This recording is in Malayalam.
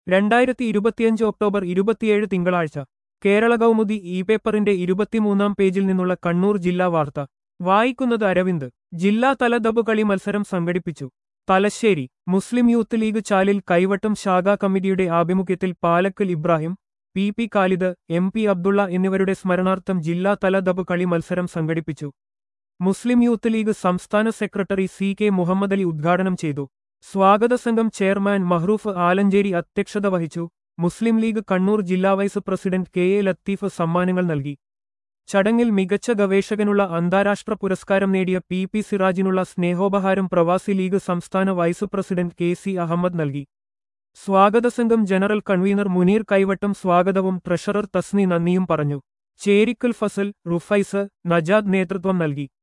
രണ്ടായിരത്തി ഇരുപത്തിയഞ്ച് ഒക്ടോബർ ഇരുപത്തിയേഴ് തിങ്കളാഴ്ച കേരള കൗമുദി ഇ പേപ്പറിന്റെ ഇരുപത്തിമൂന്നാം പേജിൽ നിന്നുള്ള കണ്ണൂർ ജില്ലാ വാർത്ത വായിക്കുന്നത് അരവിന്ദ് ജില്ലാതല ദബ് കളി മത്സരം സംഘടിപ്പിച്ചു Thalassery Muslim Youth League Chalil Kaivattam ശാഖാ കമ്മിറ്റിയുടെ ആഭിമുഖ്യത്തിൽ Palakkal Ibrahim P P Khalid M P Abdulla എന്നിവരുടെ സ്മരണാർത്ഥം ജില്ലാതല ദബ് കളി മത്സരം സംഘടിപ്പിച്ചു മുസ്ലിം യൂത്ത് ലീഗ് സംസ്ഥാന secretary C K Muhammad Ali ഉദ്ഘാടനം ചെയ്തു സ്വാഗത സംഘം ചെയർമാൻ മഹ്റൂഫ് ആലഞ്ചേരി അധ്യക്ഷത വഹിച്ചു മുസ്ലിം ലീഗ് കണ്ണൂർ ജില്ലാ vice president K A Latheef സമ്മാനങ്ങൾ നൽകി ചടങ്ങിൽ മികച്ച ഗവേഷകനുള്ള അന്താരാഷ്ട്ര പുരസ്കാരം നേടിയ പി പി സിറാജിനുള്ള സ്നേഹോപഹാരം പ്രവാസി ലീഗ് സംസ്ഥാന vice president K C Ahmed നൽകി സ്വാഗത സംഘം ജനറൽ കൺവീനർ മുനീർ കൈവട്ടം സ്വാഗതവും ട്രഷറർ തസ്നി നന്ദിയും പറഞ്ഞു ചേരിക്കൽ ഫസൽ റുഫൈസ് നജാദ് നേതൃത്വം നൽകി